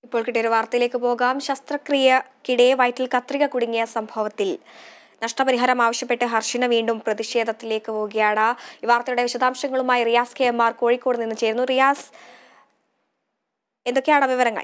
ഇപ്പോൾ കിട്ടിയൊരു വാർത്തയിലേക്ക് പോകാം ശസ്ത്രക്രിയക്കിടെ വയറ്റിൽ കത്രിക കുടുങ്ങിയ സംഭവത്തിൽ നഷ്ടപരിഹാരം ആവശ്യപ്പെട്ട് ഹർഷിന വീണ്ടും പ്രതിഷേധത്തിലേക്ക് പോവുകയാണ് ഈ വാർത്തയുടെ വിശദാംശങ്ങളുമായി Riyas K M R Kozhikode നിന്ന് ചേരുന്നു റിയാസ് എന്തൊക്കെയാണ് വിവരങ്ങൾ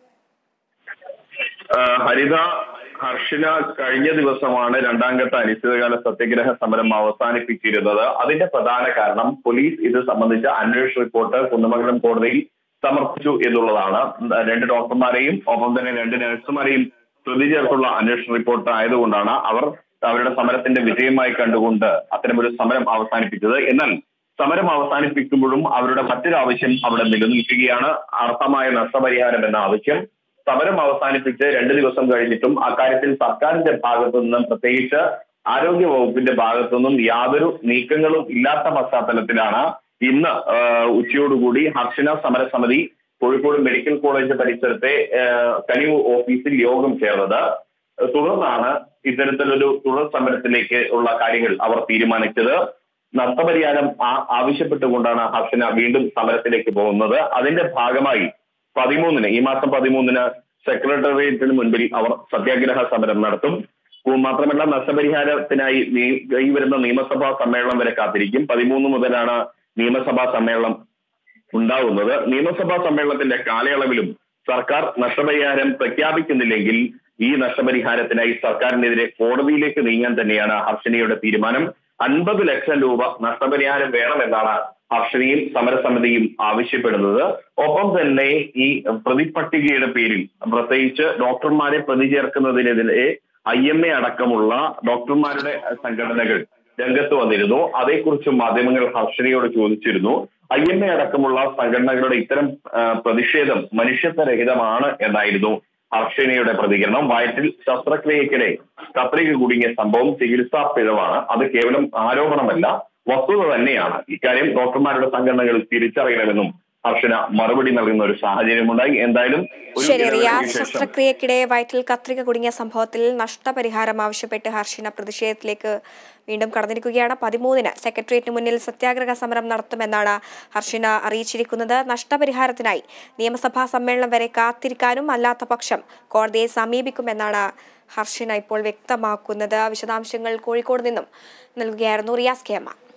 ആഹ് ഹരിത ഹർഷിന കഴിഞ്ഞ ദിവസമാണ് രണ്ടാം ഘട്ട അനിശ്ചിതകാല സത്യഗ്രഹ സമരം അവസാനിപ്പിച്ചിരുന്നത് അതിന്റെ പ്രധാന കാരണം പോലീസ് ഇത് സംബന്ധിച്ച അന്വേഷണ റിപ്പോർട്ട് കുന്നമംഗലം കോടതിയിൽ സമർപ്പിച്ചു എന്നുള്ളതാണ് രണ്ട് ഡോക്ടർമാരെയും ഒപ്പം തന്നെ രണ്ട് നഴ്സുമാരെയും പ്രതി ചേർത്തുള്ള അന്വേഷണ റിപ്പോർട്ട് ആയതുകൊണ്ടാണ് അവർ അവരുടെ സമരത്തിന്റെ വിജയമായി കണ്ടുകൊണ്ട് അത്തരമൊരു സമരം അവസാനിപ്പിച്ചത് എന്നാൽ സമരം അവസാനിപ്പിക്കുമ്പോഴും അവരുടെ മറ്റൊരു ആവശ്യം അവിടെ നിലനിൽക്കുകയാണ് അർത്ഥമായ നഷ്ടപരിഹാരം എന്ന ആവശ്യം സമരം അവസാനിപ്പിച്ച് രണ്ട് ദിവസം കഴിഞ്ഞിട്ടും അക്കാര്യത്തിൽ സർക്കാരിന്റെ ഭാഗത്തു നിന്നും പ്രത്യേകിച്ച് ആരോഗ്യ വകുപ്പിന്റെ ഭാഗത്തു നിന്നും യാതൊരു നീക്കങ്ങളും ഇല്ലാത്ത പശ്ചാത്തലത്തിലാണ് ഇന്ന് ആഹ് ഉച്ചയോടുകൂടി ഹർഷന സമരസമിതി കോഴിക്കോട് മെഡിക്കൽ കോളേജ് പരിസരത്തെ ആഹ് കനിവ് ഓഫീസിൽ യോഗം ചേർന്നത് തുടർന്നാണ് ഇത്തരത്തിലൊരു തുടർ സമരത്തിലേക്ക് ഉള്ള കാര്യങ്ങൾ അവർ തീരുമാനിച്ചത് നഷ്ടപരിഹാരം ആ- ആവശ്യപ്പെട്ടുകൊണ്ടാണ് ഹർഷന വീണ്ടും സമരത്തിലേക്ക് പോകുന്നത് അതിന്റെ ഭാഗമായി പതിമൂന്നിന് ഈ മാസം പതിമൂന്നിന് സെക്രട്ടേറിയറ്റിന് മുൻപിൽ അവർ സത്യാഗ്രഹ സമരം നടത്തും കു- മാത്രമല്ല നഷ്ടപരിഹാരത്തിനായി നീ- ഈ വരുന്ന നിയമസഭാ സമ്മേളനം വരെ കാത്തിരിക്കും പതിമൂന്ന് മുതലാണ് നിയമസഭാ സമ്മേളനം ഉണ്ടാകുന്നത് നിയമസഭാ സമ്മേളനത്തിന്റെ കാലയളവിലും സർക്കാർ നഷ്ടപരിഹാരം പ്രഖ്യാപിക്കുന്നില്ലെങ്കിൽ ഈ നഷ്ടപരിഹാരത്തിനായി സർക്കാരിനെതിരെ കോടതിയിലേക്ക് നീങ്ങാൻ തന്നെയാണ് ഹർഷനിയുടെ തീരുമാനം അൻപത് ലക്ഷം രൂപ നഷ്ടപരിഹാരം വേണമെന്നാണ് ഹർഷനിയും സമരസമിതിയും ആവശ്യപ്പെടുന്നത് ഒപ്പം തന്നെ ഈ പ്രതിപട്ടികയുടെ പേരിൽ പ്രത്യേകിച്ച് ഡോക്ടർമാരെ പ്രതി ചേർക്കുന്നതിനെതിരെ ഐ എം എ അടക്കമുള്ള ഡോക്ടർമാരുടെ സംഘടനകൾ രംഗത്ത് വന്നിരുന്നു അതേക്കുറിച്ച് മാധ്യമങ്ങൾ ഹർഷനയോട് ചോദിച്ചിരുന്നു ഐ എം എ അടക്കമുള്ള സംഘടനകളുടെ ഇത്തരം ആ, പ്രതിഷേധം മനുഷ്യത്വരഹിതമാണ് എന്നായിരുന്നു ഹർഷനയുടെ പ്രതികരണം വയറ്റിൽ ശസ്ത്രക്രിയക്കിടെ കത്രിക കുടുങ്ങിയ സംഭവം ചികിത്സാ പിഴവാണ് അത് കേവലം ആരോപണമല്ല വസ്തുത തന്നെയാണ് ഇക്കാര്യം ഡോക്ടർമാരുടെ സംഘടനകൾ തിരിച്ചറിയണമെന്നും ഹർഷന മറുപടി നൽകുന്ന ഒരു സാഹചര്യമുണ്ടായി എന്തായാലും ഒരു ശരി ഇടവേളയ്ക്ക് റിയാസ് ശേഷം ശസ്ത്രക്രിയക്കിടെ വയറ്റിൽ കത്രിക കുടുങ്ങിയ സംഭവത്തിൽ നഷ്ടപരിഹാരം ആവശ്യപ്പെട്ട് ഹർഷിന പ്രതിഷേധത്തിലേക്ക് വീണ്ടും കടന്നിരിക്കുകയാണ് പതിമൂന്നിന് സെക്രട്ടേറിയറ്റിന് മുന്നിൽ സത്യാഗ്രഹ സമരം നടത്തുമെന്നാണ് ഹർഷിന അറിയിച്ചിരിക്കുന്നത് നഷ്ടപരിഹാരത്തിനായി നിയമസഭാ സമ്മേളനം വരെ കാത്തിരിക്കാനും അല്ലാത്ത പക്ഷം കോടതിയെ സമീപിക്കുമെന്നാണ് ഹർഷിന ഇപ്പോൾ വ്യക്തമാക്കുന്നത് വിശദാംശങ്ങൾ കോഴിക്കോട് നിന്നും നൽകുകയായിരുന്നു റിയാസ് കെ എം ആർ